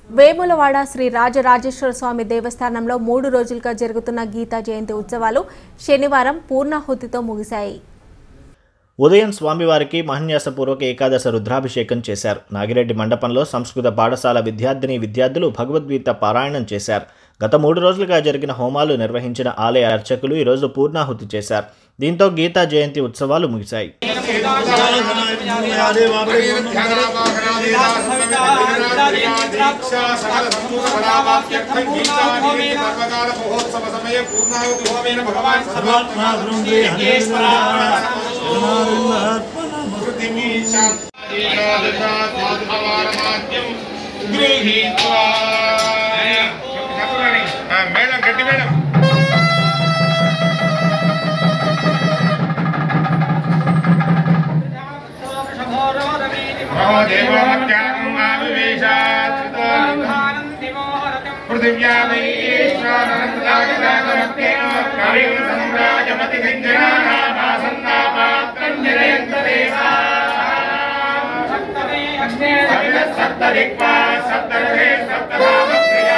వేములవాడ శ్రీ రాజరాజేశ్వర స్వామి దేవస్థానంలో మూడు రోజులుగా జరుగుతున్న గీతా జయంతి ఉత్సవాలు శనివారం పూర్ణాహుతితో ముగిశాయి ఉదయం స్వామివారికి మహన్యాసపూర్వక ఏకాదశ రుద్రాభిషేకం చేశారు నాగిరెడ్డి మండపంలో సంస్కృత పాఠశాల విద్యార్థిని విద్యార్థులు భగవద్గీత పారాయణం చేశారు గత మూడు రోజులుగా జరిగిన హోమాలు నిర్వహించిన ఆలయ అర్చకులు ఈరోజు పూర్ణాహుతి చేశారు దీంతో గీతా జయంతి ఉత్సవాలు ముగిశాయి మేడం గట్టి మేడం సప్తదిక్పా సప్తరథే సప్తధామప్రియ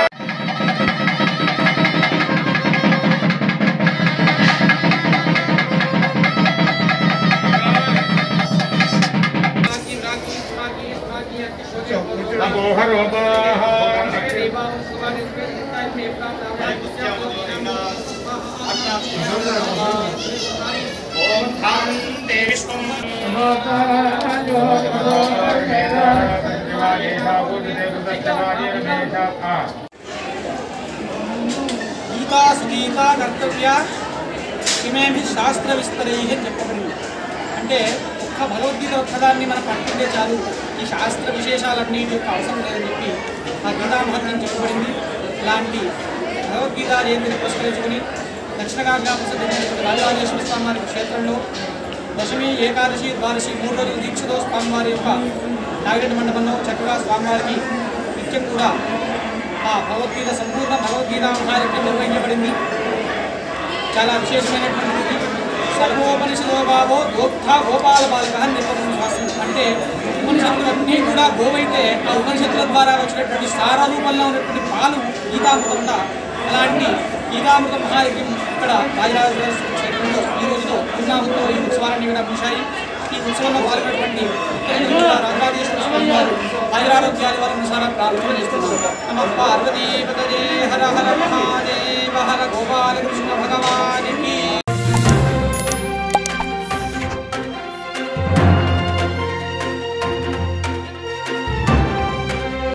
గీతా సుగీతా కర్తవ్య ఇమేమి శాస్త్ర విస్తరై అని చెప్పబడింది అంటే ఒక్క భగవద్గీత ఒక్కదాన్ని మనం పట్టుకుంటే చాలు ఈ శాస్త్ర విశేషాలన్నిటి యొక్క అవసరం లేదని చెప్పి ఆ గీతా మహత్యం చెప్పబడింది ఇలాంటి భగవద్గీత జయంతిని పురస్కరించుకుని దక్షిణ కాశీగా ప్రసిద్ధించినటువంటి రాజరాజేశ్వర స్వామి వారి క్షేత్రంలో దశమి ఏకాదశి ద్వాదశి మూడు రోజుల దీక్షతో స్వామివారి యొక్క నాగిరెడ్డి మండపంలో చక్కగా స్వామివారికి నిత్యం కూడా ఆ భగవద్గీత సంపూర్ణ భగవద్గీత మహాయజ్ఞం నిర్వహించబడింది చాలా విశేషమైనటువంటి సర్వోపనిషదో భావో గోప్త గోపాల బాలిక అని చెప్పబడిన శాస్త్రం అంటే ఉపనిషత్తులన్నీ కూడా గోవైతే ఆ ఉపనిషత్తుల ద్వారా వచ్చినటువంటి సారరూపంలో ఉన్నటువంటి పాలు గీతామృతంగా అలాంటి గీతామృత మహాయజ్ఞం ఇక్కడ రాజరాజ క్షేత్రంలో ఈ రోజుతో పూర్ణాహుతో ఈ ఉత్సవాలన్నీ కూడా ముగిశాయి ఈ ఉత్సవంలో పాల్గొన్నటువంటి రాజరాజేశ్వర స్వామి వారు ఆయురారోగ్యాల వారనుసారా ప్రార్థన చేస్తున్నారు నమ పార్వతీ పదజే హర హర మహాదేవ హర గోపాలకృష్ణ భగవానికి